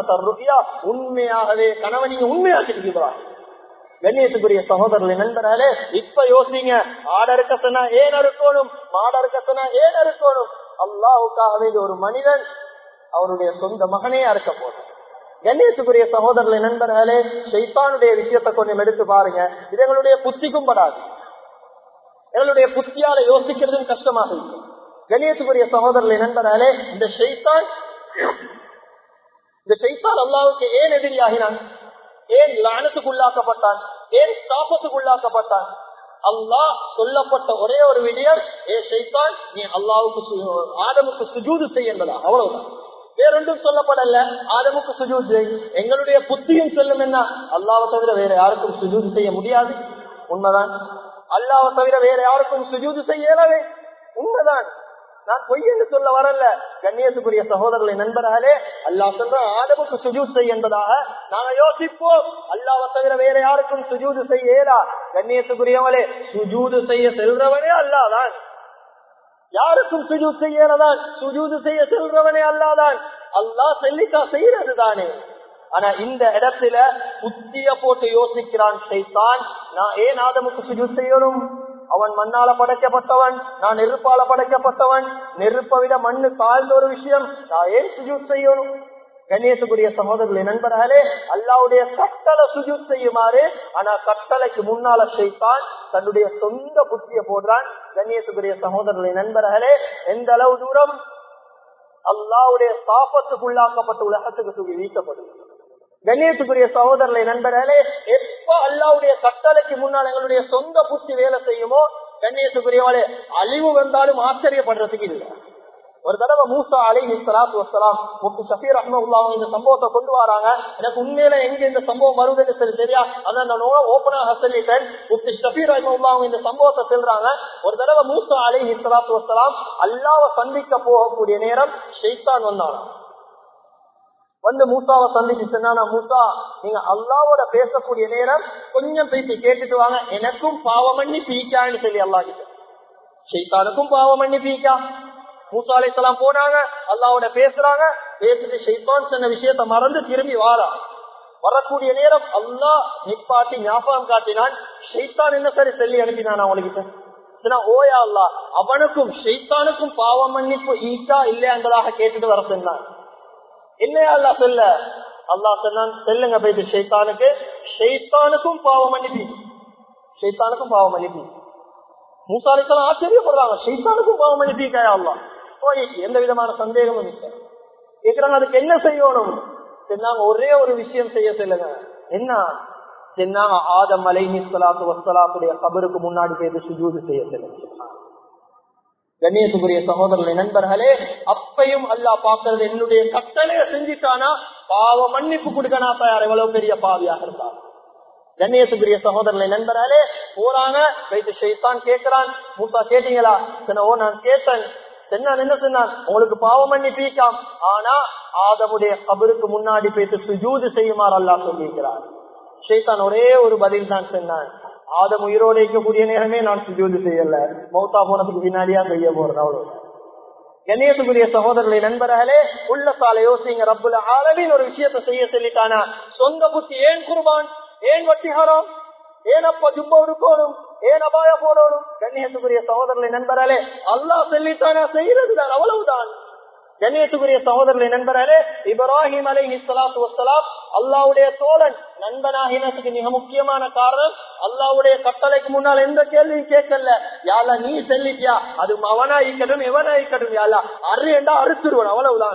உண்மையாகவே கணவனிங்க உண்மையாக்கிட்டு இப்ராஹிம் கண்ணியத்துக்குரிய சகோதரர்களை நண்பர்களே இப்ப யோசிங்க ஆடறுக்க சொன்னா ஏன் அறுக்கணும் மாடறுக்க சொன்னா ஏன் அறுக்கணும் அல்லாவுக்காக வேண்டிய ஒரு மனிதன் அவருடைய சொந்த மகனே அறுக்க போறார் கண்ணியத்துக்குரிய சகோதரர்களை நண்பர்களே சைத்தானுடைய விஷயத்தை கொஞ்சம் எடுத்து பாருங்க இது எங்களுடைய புத்திக்கும் படாது எங்களுடைய புத்தியால யோசிக்கிறதும் கஷ்டமாக இருக்கும் கண்ணியத்துக்குரிய சகோதரர்களை நண்பர்களே இந்த ஷைத்தான் இந்த ஷைத்தான் அல்லாவுக்கு ஏன் எதிரியாகினான் ஏன் லானத்துக்குள்ளாக்கப்பட்டான் ஏன் சாபத்துக்குள்ளாக்கப்பட்டான் அல்லாஹ் சொல்லப்பட்ட ஒரே ஒரு விடயம் ஏ ஷைத்தான் நீ அல்லாவுக்கு ஆதமுக்கு சுஜூது செய்யண்டதா அவ்வளவுதான் வேறொன்றும் சொல்லப்படல ஆதமுக்கு சுஜூது எங்களுடைய புத்தியும் சொல்லும் என்ன அல்லாவை தவிர வேற யாருக்கும் சுஜூது செய்ய முடியாது உண்மைதான் அல்லாவை தவிர வேற யாருக்கும் சுஜூது செய்யலவே உண்மைதான் நான் பொய் என்று சொல்ல வரல கண்ணியத்துக்குரிய சகோதரர்களை நண்பர்களே அல்லா சொல்ற ஆதமுக்கு சுஜூத் செய் என்பதாக நாங்க யோசிப்போம் அல்லாவை தவிர வேற யாருக்கும் சுஜூது செய்யலா கண்ணியத்துக்குரியவளே சுஜூது செய்ய செல்றவனே அல்லாதான் யாருக்கும் சுஜூத் செய்யறதான் சுஜூது செய்ய செல்றவனே அல்லாதான் அல்லா சொல்லிட்டா செய்யறது தானே ஆனா இந்த இடத்துல புத்திய போட்டு யோசிக்கிறான் செய்தான் நான் ஏன் ஆதமுக்கு சுஜூத் செய்யணும் அவன் மண்ணால படைக்கப்பட்டவன் நான் நெருப்பால படைக்கப்பட்டவன் நெருப்பை விட மண்ணு தாழ்ந்த ஒரு விஷயம் நான் ஏன் சுஜூத் செய்யணும் கண்ணியத்துக்குரிய சகோதரர்களே நண்பர்களே அல்லாவுடைய கட்டளை சுஜூத் செய்யுமாறு ஆனா கட்டளைக்கு முன்னால செய்தான் தன்னுடைய சொந்த புத்திய போடுறான் கண்ணியத்துக்குரிய சகோதரர்களே நண்பர்களே எந்த அளவு தூரம் அல்லாவுடைய சாபத்துக்குள்ளாக்கப்பட்ட உலகத்துக்கு தூக்கி வீசப்படும் கண்ணியத்துக்குரிய சகோதரர்களை நண்பர்களே எப்ப அல்லாவுடைய கட்டளைக்கு முன்னால் எங்களுடைய சொந்த புத்தி வேலை செய்யுமோ கண்ணியத்துக்குரியவாளே அழிவு வந்தாலும் ஆச்சரியப்படுறதுக்கு இல்லை ஒரு தடவை மூசா அலை சலாத்து வசலாம் முப்தி ஷபீர் அஹ்மல்லா இந்த சம்பவத்தை கொண்டு வராங்க எனக்கு உண்மையில எங்க இந்த சம்பவம் வருதுன்னு சரி தெரியா அதான் நான் ஓப்பனாக சொல்லிட்டேன் முப்தி ஷபீர் அஹ்மல்லா இந்த சம்பவத்தை சொல்றாங்க ஒரு தடவை மூசா அலை சலாத்து வசலாம் அல்லாவை சந்திக்க போகக்கூடிய நேரம் ஷெய்தான் வந்தானா வந்து மூசாவை சந்திச்சு சொன்னா மூசா நீங்க அல்லாவோட பேசக்கூடிய நேரம் கொஞ்சம் பேசி கேட்டுட்டு வாங்க எனக்கும் பாவம் பண்ணி பீக்கான்னு சொல்லி அல்லா கிட்ட ஷெய்தானுக்கும் பாவம் பண்ணி பீக்கா மூசா அலைசலாம் போனாங்க அல்லாவோட பேசுறாங்க பேசிட்டு ஷெய்தான் சொன்ன விஷயத்த மறந்து திரும்பி வாரா வரக்கூடிய நேரம் அல்லா நிப்பாட்டி ஞாபகம் காட்டினான் ஷெய்தான் என்ன சரி சொல்லி அனுப்பினான் அவங்களுக்கு ஓயா அல்லா அவனுக்கும் ஷெய்தானுக்கும் பாவம் மன்னிப்பு ஈக்கா இல்லையாங்கிறதாக கேட்டுட்டு வர சொன்னான் என்னையா அல்லா சொல்ல அல்லா சொன்னான் செல்லுங்க போயிட்டு ஷெய்தானுக்கு ஷெய்தானுக்கும் பாவம் மன்னிப்பி ஷெய்தானுக்கும் பாவம் மன்னிப்பி மூசாரிக்கெல்லாம் ஆச்சரியப்படுறாங்க ஷெய்தானுக்கும் பாவம் மன்னிப்பிக்காயா அல்லா போய் எந்த விதமான சந்தேகமும் இல்லை கேட்கிறாங்க அதுக்கு என்ன செய்யணும் சொன்னாங்க ஒரே ஒரு விஷயம் செய்ய சொல்லுங்க என்ன சொன்னாங்க ஆதம் அலைஹி சலாத்து வசலாத்துடைய கபருக்கு முன்னாடி போய் சுஜூது செய்ய சொல்லுங்க கண்ணியத்துக்குரிய சகோதரர்களை நண்பர்களே அப்பையும் அல்லா பாக்குறது என்னுடைய கட்டளைய செஞ்சுட்டானா பாவ மன்னிப்பு கொடுக்கனா தயார் எவ்வளவு பெரிய பாவியாக இருந்தார் கண்ணியத்துக்குரிய சகோதரர்களை நண்பர்களே போறாங்க வைத்து ஷெய்தான் கேட்கிறான் மூசா கேட்டீங்களா ஓ நான் கேட்டேன் சொன்னான் என்ன சொன்னான் உங்களுக்கு பாவம் பண்ணி பீக்காம் ஆனா ஆதமுடைய கபருக்கு முன்னாடி போயிட்டு சுஜூது செய்யுமாறு அல்லா சொல்லியிருக்கிறார் ஷெய்தான் ஒரே ஒரு பதில் தான் சொன்னான் ஆதம் உயிரோடு இருக்கக்கூடிய நேரமே நான் சுஜூது செய்யல மௌத்தா போனதுக்கு பின்னாடியா செய்ய போறேன் அவ்வளவு கண்ணியத்துக்குரிய சகோதரர்களை நண்பர்களே உள்ள சாலை யோசிங்க ரப்புல ஆலமின் ஒரு விஷயத்த செய்ய சொல்லிட்டானா சொந்த புத்தி ஏன் குருபான் ஏன் வட்டிகாரம் ஏன் அப்ப ஜுப்ப இருக்கணும் ஏன் அபாய போடணும் கண்ணியத்துக்குரிய சகோதரர்களை நண்பர்களே அல்லா சொல்லித்தானா செய்யறதுதான் அவ்வளவுதான் கண்ணியத்துக்குரிய சகோதரர்களை நண்பர்களே இப்ராஹிம் அலை இஸ்லாத்து வசலாம் அல்லாவுடைய தோழன் நண்பனாகினத்துக்கு மிக முக்கியமான காரணம் அல்லாவுடைய கட்டளைக்கு முன்னால் எந்த கேள்வியும் கேட்கல யாரா நீ செல்லிட்டியா அது அவனா இருக்கட்டும் எவனா இருக்கட்டும் யாரா அரு என்றா அறுத்துருவன் அவ்வளவுதான்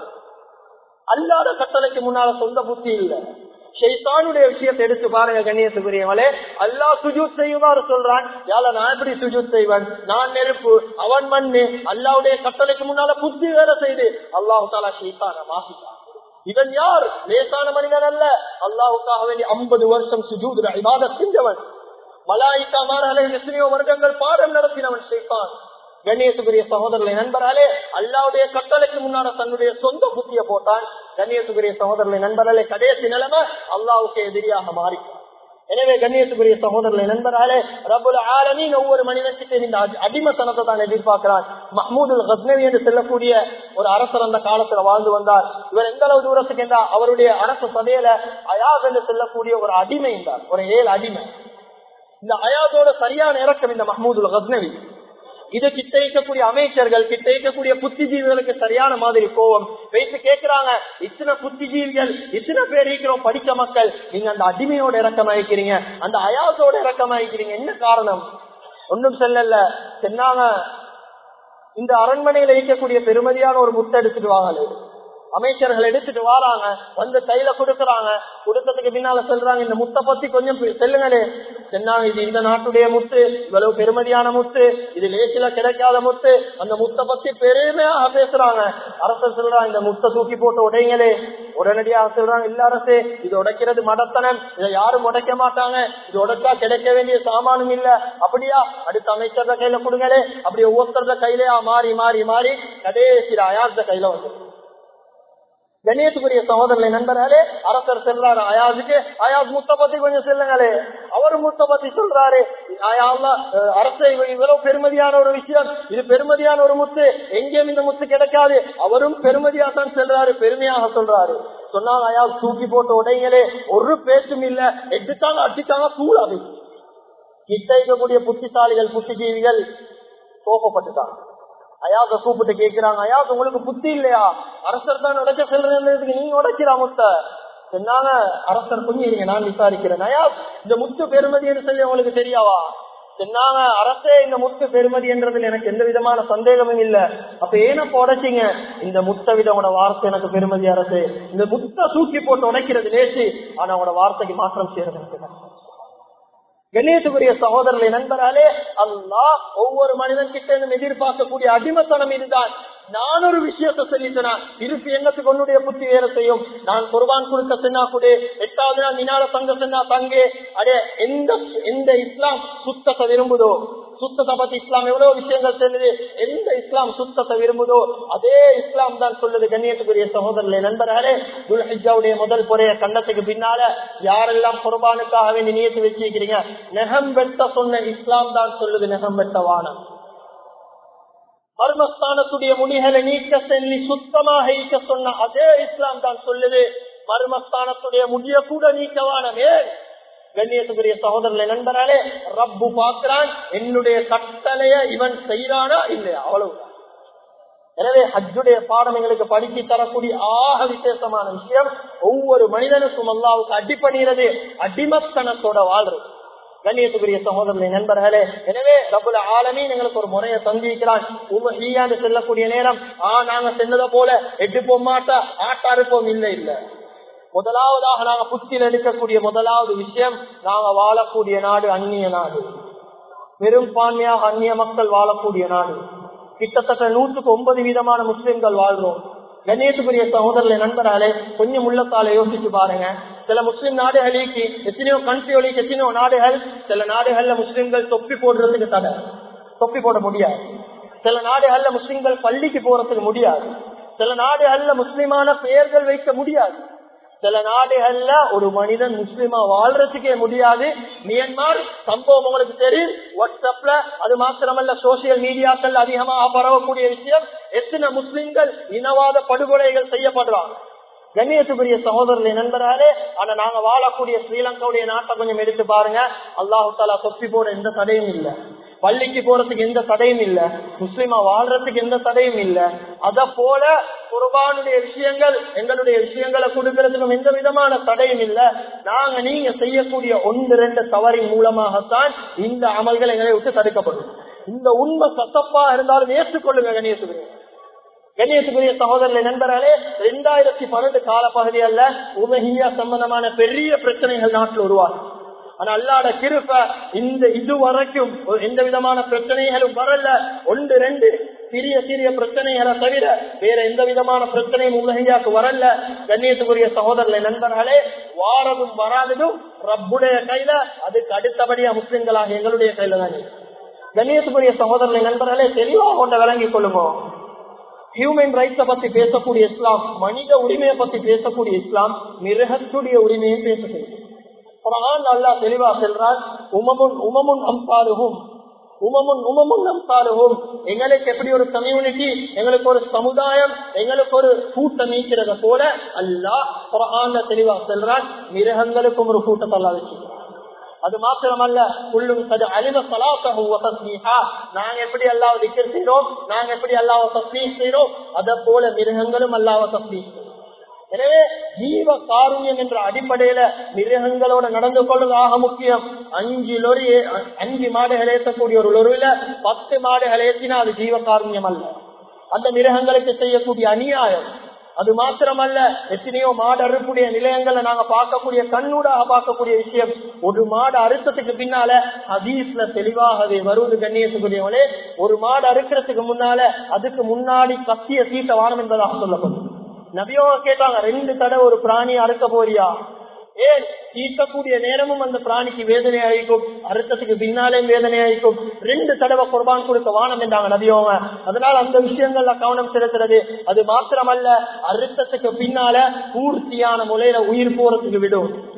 அல்லாத கட்டளைக்கு முன்னால சொந்த புத்தி இல்லை ஷெய்தானுடைய விஷயத்தை எடுத்து பாருங்க கண்ணியத்துக்குரியவளே அல்லா சுஜூத் செய்யுமாறு சொல்றான் யால நான் எப்படி சுஜூத் செய்வன் நான் நெருப்பு அவன் மண்ணு அல்லாவுடைய கட்டளைக்கு முன்னால புத்தி வேலை செய்து அல்லாஹு தாலா ஷெய்தான மாசிட்டான் இவன் யார் லேசான மனிதன் அல்ல அல்லாஹுக்காக வேண்டி ஐம்பது வருஷம் சுஜூத் இபாத செஞ்சவன் மலாய்க்கா மாறாலே எத்தனையோ வருடங்கள் பாடம் நடத்தினவன் ஷெய்தான் கண்ணியத்துக்குரிய சகோதரர்களை நண்பராலே அல்லாவுடைய கட்டளைக்கு முன்னால தன்னுடைய சொந்த புத்திய போட்டான் கண்ணியத்துக்குரிய சகோதரர்களை நண்பராலே கடைசி நிலைமை அல்லாவுக்கு எதிரியாக மாறிட்டான் எனவே கண்ணியத்துக்குரிய சகோதரர்களை நண்பராலே ரபுல் ஆலமின் ஒவ்வொரு மனிதனுக்கு இந்த அடிமத்தனத்தை தான் எதிர்பார்க்கிறான் மஹமூதுல் ஹஸ்னவி என்று செல்லக்கூடிய ஒரு அரசர் அந்த காலத்துல வாழ்ந்து வந்தார் இவர் எந்த அளவு தூரத்துக்கு என்றால் அவருடைய அரசு சபையில அயாஸ் என்று செல்லக்கூடிய ஒரு அடிமை இருந்தார் ஒரு ஏழு அடிமை இந்த அயாதோட சரியான இறக்கம் இந்த மஹமூதுல் ஹஸ்னவி இது கிட்ட இருக்கக்கூடிய அமைச்சர்கள் கிட்ட இருக்கக்கூடிய புத்திஜீவிகளுக்கு சரியான மாதிரி கோவம் வைத்து கேட்கிறாங்க இத்தனை புத்திஜீவிகள் இத்தனை பேர் இருக்கிறோம் படிக்க மக்கள் நீங்க அந்த அடிமையோட இறக்கமாயிக்கிறீங்க அந்த அயாசோட இறக்கமாயிக்கிறீங்க என்ன காரணம் ஒன்றும் செல்லல சொன்னாங்க இந்த அரண்மனையில இருக்கக்கூடிய பெருமதியான ஒரு முட்டை எடுத்துட்டு வாங்கல அமைச்சர்கள் எடுத்துட்டு வராங்க வந்து கையில கொடுக்கறாங்க கொடுத்ததுக்கு பின்னால சொல்றாங்க இந்த முத்தை பத்தி கொஞ்சம் செல்லுங்களே சொன்னாங்க இது இந்த நாட்டுடைய முத்து இவ்வளவு பெருமதியான முத்து இது லேசில கிடைக்காத முத்து அந்த முத்தை பத்தி பெருமையாக பேசுறாங்க அரசர் சொல்றாங்க இந்த முத்தை தூக்கி போட்டு உடைங்களே உடனடியாக சொல்றாங்க இல்ல அரசே இது உடைக்கிறது மடத்தனம் இதை யாரும் உடைக்க மாட்டாங்க இது உடைச்சா கிடைக்க வேண்டிய சாமானும் இல்ல அப்படியா அடுத்த அமைச்சர் கையில கொடுங்களே அப்படி ஒவ்வொருத்தர கையிலயா மாறி மாறி மாறி கடைசி அயார்த்த கையில வந்து கணேசுக்குரிய சகோதரர்களை நண்பர்களே அரசர் செல்றாரு அயாசுக்கு அயாஸ் முத்த பத்தி கொஞ்சம் சொல்லுங்களே அவர் முத்த பத்தி சொல்றாரு அரசை இவ்வளவு பெருமதியான ஒரு விஷயம் இது பெருமதியான ஒரு முத்து எங்கேயும் இந்த முத்து கிடைக்காது அவரும் பெருமதியா தான் செல்றாரு பெருமையாக சொல்றாரு சொன்னாங்க அயாஸ் தூக்கி போட்ட உடைங்களே ஒரு பேச்சும் இல்ல எடுத்தாங்க அடித்தாங்க தூளாது கிட்ட இருக்கக்கூடிய புத்திசாலிகள் புத்திஜீவிகள் கோபப்பட்டுட்டாங்க அயாத கூப்பிட்டு கேட்கிறாங்க அயாஸ் உங்களுக்கு புத்தி இல்லையா அரசர் தான் உடைக்க செல்றதுக்கு நீங்க உடைக்கிறா முத்த சொன்னாங்க அரசர் கொஞ்சம் இருங்க நான் விசாரிக்கிறேன் அயாஸ் இந்த முத்து பெருமதி என்று சொல்லி உங்களுக்கு தெரியாவா சொன்னாங்க அரசே இந்த முத்து பெருமதி என்றதில் எனக்கு எந்த விதமான சந்தேகமும் இல்ல அப்ப ஏனப்ப உடைச்சிங்க இந்த முத்த விதோட வார்த்தை எனக்கு பெருமதி அரசு இந்த முத்த தூக்கி போட்டு உடைக்கிறது லேசி ஆனா அவனோட வார்த்தைக்கு மாற்றம் செய்யறது எனக்கு கஷ்டம். கணேசுக்குரிய சகோதரர்களை நண்பராலே அல்லாஹ் ஒவ்வொரு மனிதன் கிட்ட இருந்தும் எதிர்பார்க்கக்கூடிய அடிமத்தனம் இதுதான் நான் ஒரு விஷயத்தை சொல்லிட்டேனா இருப்பு எண்ணத்துக்கு உன்னுடைய புத்தி வேற செய்யும் நான் குர்பான் கொடுக்க சென்னா கூட எட்டாவது நாள் மினால தங்க சென்னா தங்கே அடே எந்த எந்த இஸ்லாம் சுத்தத்தை விரும்புதோ சுத்தத்தை பத்தி இஸ்லாம் எவ்வளவு விஷயங்கள் சொல்லுது எந்த இஸ்லாம் சுத்தத்தை விரும்புதோ அதே இஸ்லாம் தான் சொல்லுது கண்ணியத்துக்குரிய சகோதரர்களே நண்பர்களே துல்ஹிஜாவுடைய முதல் புறைய கண்ணத்துக்கு பின்னால யாரெல்லாம் குர்பானுக்காக வேண்டி நியத்து வச்சிருக்கிறீங்க நெகம் வெட்ட சொன்ன இஸ்லாம் தான் சொல்லுது நெகம் வெட்ட வானம் மர்மஸ்தானத்துடைய முடிகளை நீக்க சொல்லி சுத்தமாக ஈக்க சொன்ன அதே இஸ்லாம் தான் சொல்லுது மர்மஸ்தானத்துடைய முடிய கூட நீக்கவானமே கண்ணியத்துக்குரிய சகோதரர்களை நண்பராலே ரப்பு பார்க்கிறான் என்னுடைய கட்டளைய இவன் செய்யறானா இல்லையா அவ்வளவுதான் எனவே ஹஜ்ஜுடைய பாடம் எங்களுக்கு படித்து தரக்கூடிய ஆக விசேஷமான விஷயம் ஒவ்வொரு மனிதனுக்கும் அல்லாவுக்கு அடிப்பணிகிறது அடிமத்தனத்தோட வாழ்றது கண்ணியத்துக்குரிய சகோதரர்களை நண்பர்களே எனவே ரபுல ஆலமீன் எங்களுக்கு ஒரு முறையை தந்திருக்கிறான் உமஹியான்னு செல்லக்கூடிய நேரம் ஆ நாங்க சென்னதை போல எட்டு போக மாட்டா ஆட்டா இருப்போம் இல்ல இல்ல முதலாவதாக நாங்க புத்தியில் எடுக்கக்கூடிய முதலாவது விஷயம் நாங்க வாழக்கூடிய நாடு அந்நிய நாடு பெரும்பான்மையாக அந்நிய மக்கள் வாழக்கூடிய நாடு கிட்டத்தட்ட நூற்றுக்கு ஒன்பது வீதமான முஸ்லிம்கள் வாழ்றோம் கணேசுக்குரிய சகோதரர்களை நண்பர்களே கொஞ்சம் உள்ளத்தால யோசிச்சு பாருங்க சில முஸ்லிம் நாடுகளுக்கு எத்தனையோ கண்ட்ரிகளுக்கு எத்தனையோ நாடுகள் சில நாடுகள்ல முஸ்லிம்கள் தொப்பி போடுறதுக்கு தடை தொப்பி போட முடியாது சில நாடுகள்ல முஸ்லிம்கள் பள்ளிக்கு போறதுக்கு முடியாது சில நாடுகள்ல முஸ்லிமான பெயர்கள் வைக்க முடியாது சில நாடுகள்ல ஒரு மனிதன் முஸ்லிமா வாழ்றதுக்கே முடியாது மியன்மார் சம்பவம் உங்களுக்கு தெரியும் வாட்ஸ்அப்ல அது மாத்திரமல்ல சோசியல் மீடியாக்கள் அதிகமாக பரவக்கூடிய விஷயம் எத்தனை முஸ்லிம்கள் இனவாத படுகொலைகள் செய்யப்படுறாங்க கண்ணியத்துக்குரிய சகோதரர்களை நண்பராலே ஆனா நாங்க வாழக்கூடிய ஸ்ரீலங்காவுடைய நாட்டை கொஞ்சம் எடுத்து பாருங்க அல்லாஹு தாலா தொப்பி போட எந்த தடையும் இல்லை பள்ளிக்கு போறதுக்கு எந்த தடையும் இல்ல முஸ்லிமா வாழ்றதுக்கு எந்த தடையும் இல்ல அத போல குர்பானுடைய விஷயங்கள் எங்களுடைய விஷயங்களை கொடுக்கறதுக்கும் எந்த விதமான தடையும் இல்ல நாங்க நீங்க செய்யக்கூடிய ஒன்று ரெண்டு தவறின் மூலமாகத்தான் இந்த அமல்கள் எங்களை விட்டு தடுக்கப்படும் இந்த உண்மை சத்தப்பா இருந்தாலும் ஏற்றுக்கொள்ளுங்க கணேசுக்குரிய கண்ணியத்துக்குரிய சகோதரர்களை நண்பர்களே இரண்டாயிரத்தி பன்னெண்டு கால பகுதி அல்ல உமகியா சம்பந்தமான பெரிய பிரச்சனைகள் நாட்டில் உருவாகும் ஆனா அல்லாட கிருப்ப இந்த இது வரைக்கும் எந்த விதமான பிரச்சனைகளும் வரல ஒன்று ரெண்டு சிறிய சிறிய பிரச்சனைகளை தவிர வேற எந்த விதமான பிரச்சனையும் உலகையாக்கு வரல கண்ணியத்துக்குரிய சகோதரர்களை நண்பர்களே வாரதும் வராததும் ரப்புடைய கையில அதுக்கு அடுத்தபடியா முஸ்லிம்களாக எங்களுடைய கையில தான் கண்ணியத்துக்குரிய சகோதரர்களை நண்பர்களே தெளிவாக கொண்ட விளங்கிக் கொள்ளுங்க ஹியூமன் ரைட்ஸ பத்தி பேசக்கூடிய இஸ்லாம் மனித உரிமையை பத்தி பேசக்கூடிய இஸ்லாம் மிருகத்துடைய உரிமையை பேசுகிறது குரான் அல்லா தெளிவா செல்றான் உமமுன் உமமுன் அம்பாருகும் உமமுன் உமமுன் அம்பாருகும் எங்களுக்கு எப்படி ஒரு கம்யூனிட்டி எங்களுக்கு ஒரு சமுதாயம் எங்களுக்கு ஒரு கூட்டம் நீக்கிறத போல அல்லா குரான் தெளிவா செல்றான் மிருகங்களுக்கும் ஒரு கூட்டத்தை அல்லா வச்சுக்கிறான் அது மாத்திரமல்ல உள்ளும் அது அலிம சலாத்தீஹா நாங்க எப்படி அல்லாவ திக்கர் செய்யறோம் நாங்க எப்படி அல்லாவ தஸ்மீ செய்யறோம் அத போல மிருகங்களும் அல்லாவ தஸ்மீ எனவே ஜீவ காருண்யம் என்ற அடிப்படையில மிருகங்களோட நடந்து கொள்வது ஆக முக்கியம் அஞ்சு லொரி அஞ்சு மாடுகள் ஏற்றக்கூடிய ஒரு லொருவில பத்து மாடுகள் ஏற்றினா அது ஜீவ காருண்யம் அல்ல அந்த மிருகங்களுக்கு செய்யக்கூடிய அநியாயம் அது மாத்திரமல்ல எத்தனையோ மாடு அறுப்புடைய நிலையங்களை நாங்க பார்க்கக்கூடிய கண்ணூடாக பார்க்கக்கூடிய விஷயம் ஒரு மாடு அறுத்ததுக்கு பின்னால ஹதீஸ்ல தெளிவாகவே வருவது கண்ணியத்துக்குரியவங்களே ஒரு மாடு அறுக்கிறதுக்கு முன்னால அதுக்கு முன்னாடி கத்திய தீட்ட வானம் என்பதாக சொல்லப்படும் நபியோக கேட்டாங்க ரெண்டு தடவை ஒரு பிராணி அறுக்க போறியா ஏன் தீர்க்கக்கூடிய நேரமும் அந்த பிராணிக்கு வேதனை அழிக்கும் அறுத்தத்துக்கு பின்னாலே வேதனை அழிக்கும் ரெண்டு தடவை குர்பான் கொடுக்க வானம் என்றாங்க நபியோங்க அதனால அந்த விஷயங்கள்ல கவனம் செலுத்துறது அது மாத்திரமல்ல அறுத்தத்துக்கு பின்னால பூர்த்தியான முறையில உயிர் போறதுக்கு விடும்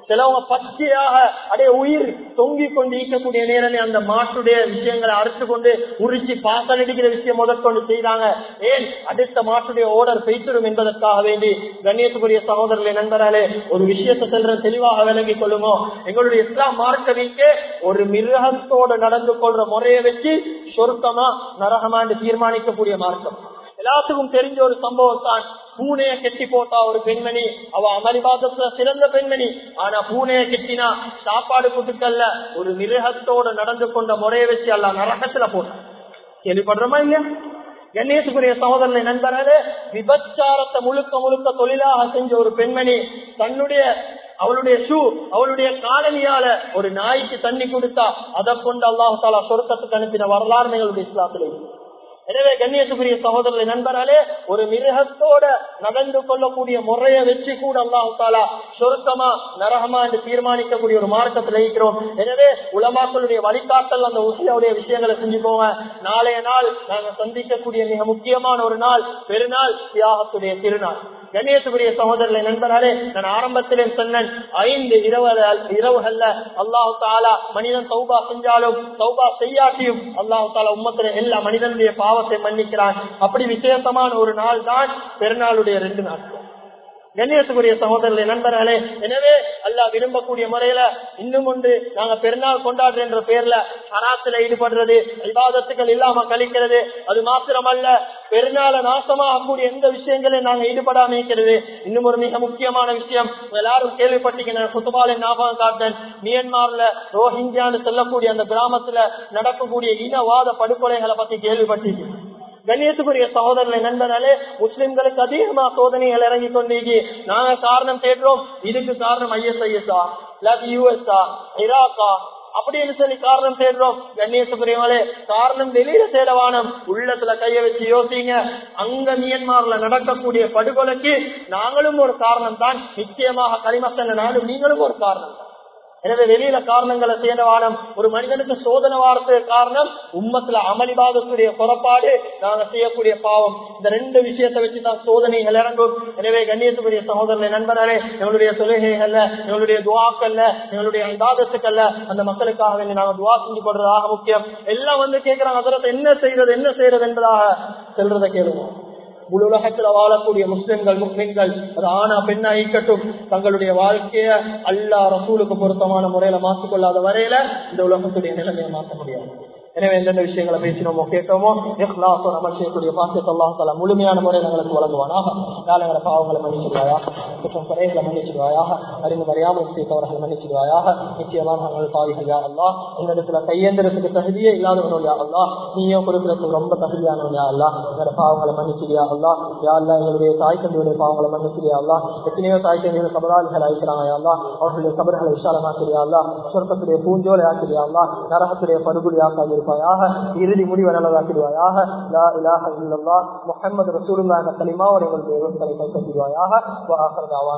சிலவங்க பச்சையாக அடைய உயிர் தொங்கிக் கொண்டு ஈக்கக்கூடிய நேரமே அந்த மாட்டுடைய விஷயங்களை அறுத்து கொண்டு உரிச்சு பாசல் அடிக்கிற விஷயம் முதற்கொண்டு செய்தாங்க ஏன் அடுத்த மாட்டுடைய ஓடர் பெய்த்திடும் என்பதற்காக வேண்டி கண்ணியத்துக்குரிய சகோதரர்களை நண்பராலே ஒரு விஷயத்தை செல்ற தெளிவாக விளங்கிக் கொள்ளுமோ எங்களுடைய இஸ்லாம் மார்க்கவிக்கு ஒரு மிருகத்தோடு நடந்து கொள்ற முறையை வச்சு சொருக்கமா நரகமாண்டு தீர்மானிக்கக்கூடிய மார்க்கம் எல்லாத்துக்கும் தெரிஞ்ச ஒரு சம்பவம் தான் பூனைய கெட்டி போட்டா ஒரு பெண்மணி அவ அமளிபாதத்துல சிறந்த பெண்மணி ஆனா பூனைய கெட்டினா சாப்பாடு கொடுக்கல ஒரு மிருகத்தோட நடந்து கொண்ட முறையை வச்சு அல்ல நரகத்துல போட்டான் கேள்விப்படுறோமா இல்லையா கணேசுக்குரிய சகோதரனை நண்பர்களே விபச்சாரத்தை முழுக்க முழுக்க தொழிலாக செஞ்ச ஒரு பெண்மணி தன்னுடைய அவளுடைய ஷூ அவளுடைய காலனியால ஒரு நாய்க்கு தண்ணி கொடுத்தா அதை கொண்டு அல்லாஹு தாலா சொருக்கத்துக்கு அனுப்பின வரலாறு எங்களுடைய இஸ்லாத்திலே எனவே கண்ணியத்துக்குரிய சகோதரர்களை நண்பராலே ஒரு மிருகத்தோட நடந்து கொள்ளக்கூடிய முறையை வச்சு கூட அல்லாஹு தாலா சொருக்கமா நரகமா என்று தீர்மானிக்கக்கூடிய ஒரு மார்க்கத்தில் இருக்கிறோம் எனவே உலமாக்களுடைய வழிகாட்டல் அந்த உசியாவுடைய விஷயங்களை செஞ்சு போங்க நாளைய நாள் நாங்கள் சந்திக்கக்கூடிய மிக முக்கியமான ஒரு நாள் பெருநாள் தியாகத்துடைய திருநாள் கணேசுக்குரிய சகோதரர்களை நண்பர்களே நான் ஆரம்பத்திலே சொன்னேன் ஐந்து இரவு இரவுகள்ல அல்லாஹு தாலா மனிதன் சௌபா செஞ்சாலும் சௌபா செய்யாட்டியும் அல்லாஹு தாலா உம்மத்தில எல்லா மனிதனுடைய பாவத்தை மன்னிக்கிறான் அப்படி விசேஷமான ஒரு நாள் தான் பெருநாளுடைய ரெண்டு நாட்கள் கண்ணியத்துக்குரிய சகோதரர்களே நண்பர்களே எனவே அல்லாஹ் விரும்பக்கூடிய முறையில இன்னும் ஒன்று நாங்க பெருநாள் கொண்டாடுற என்ற பேர்ல ஹராத்துல ஈடுபடுறது விவாதத்துக்கள் இல்லாம கழிக்கிறது அது மாத்திரமல்ல பெருநாள நாசமாகக்கூடிய எந்த விஷயங்களையும் நாங்க ஈடுபடாம இருக்கிறது இன்னும் ஒரு மிக முக்கியமான விஷயம் எல்லாரும் கேள்விப்பட்டீங்க குத்துபாலை ஞாபகம் காட்டேன் மியன்மார்ல ரோஹிங்கியான்னு சொல்லக்கூடிய அந்த கிராமத்துல நடக்கக்கூடிய இனவாத படுகொலைகளை பத்தி கேள்விப்பட்டீங்க கண்ணியத்துக்குரிய சகோதரர்களை நண்பனாலே முஸ்லிம்களுக்கு அதிகமா சோதனைகள் இறங்கி கொண்டீங்க நாங்க காரணம் தேடுறோம் இதுக்கு காரணம் ஐஎஸ்ஐஎஸ்ஆ இல்லாட்டி யூஎஸ்ஆ இராக்கா அப்படின்னு சொல்லி காரணம் தேடுறோம் கண்ணியத்துக்குரியவங்களே காரணம் வெளியில தேடவானம் உள்ளத்துல கைய வச்சு யோசிங்க அங்க மியன்மார்ல நடக்கக்கூடிய படுகொலைக்கு நாங்களும் ஒரு காரணம் தான் நிச்சயமாக களிமத்தன நாடும் நீங்களும் ஒரு காரணம் தான் எனவே வெளியில காரணங்களை தேடவானம் ஒரு மனிதனுக்கு சோதனை வார்த்தை காரணம் உம்மத்துல அமளிபாதத்துடைய புறப்பாடு நாங்க செய்யக்கூடிய பாவம் இந்த ரெண்டு விஷயத்தை வச்சுதான் சோதனைகள் இறங்கும் எனவே கண்ணியத்துக்குரிய சகோதரர்களை நண்பர்களே எங்களுடைய தொழுகைகள்ல எங்களுடைய துவாக்கல்ல எங்களுடைய இதாதத்துக்கல்ல அந்த மக்களுக்காக வேண்டி நாங்க துவா செஞ்சு கொடுறதாக முக்கியம் எல்லாம் வந்து கேட்கிறாங்க அதற்கு என்ன செய்யறது என்ன செய்யறது என்பதாக செல்றதை கேளுவோம் முழு உலகத்துல வாழக்கூடிய முஸ்லிம்கள் முஸ்லிம்கள் அது ஆனா பெண்ணா ஈக்கட்டும் தங்களுடைய வாழ்க்கைய அல்லா ரசூலுக்கு பொருத்தமான முறையில மாற்றிக்கொள்ளாத வரையில இந்த உலகத்துடைய நிலைமையை மாற்ற முடியாது எனவே எந்தெந்த விஷயங்களை பேசினோமோ கேட்டோமோ இஹ்லாசோ அமல் செய்யக்கூடிய பாக்கியத்தை அல்லாஹால முழுமையான முறையில் எங்களுக்கு வழங்குவானாக நாளங்களை பாவங்களை மன்னிச்சிடுவாயாக குற்றம் குறைகளை மன்னிச்சிடுவாயாக அறிந்து மறியாமல் செய்தவர்களை மன்னிச்சிடுவாயாக நிச்சயமாக நாங்கள் பாவிகள் யா அல்லா எங்களிடத்துல கையேந்திரத்துக்கு தகுதியே இல்லாதவனோ யா அல்லா நீயோ கொடுக்கறதுக்கு ரொம்ப தகுதியானவன் யா அல்லா எங்களோட பாவங்களை மன்னிச்சிடியா அல்லா யா அல்லா எங்களுடைய தாய் தந்தையுடைய பாவங்களை மன்னிச்சிடியா அல்லா எத்தனையோ தாய் தந்தைகள் கபராளிகள் அழைக்கிறாங்க யா அல்லா அவர்களுடைய கபர்களை விசாலமாக்கிறியா அல்லா சொர்க்கத்துடைய பூஞ்சோலை ஆக்கிறியா அல்லா நரகத்துடைய படுகொலி ஆக்காது இருப்பாயாக இறுதி முடிவை நல்லதாக்கிடுவாயாக லா இலாஹ இல்லல்லா முஹம்மது ரசூலுல்லாஹ் என்ற கலிமாவோட எங்களுடைய கைப்பற்றிடுவாயாக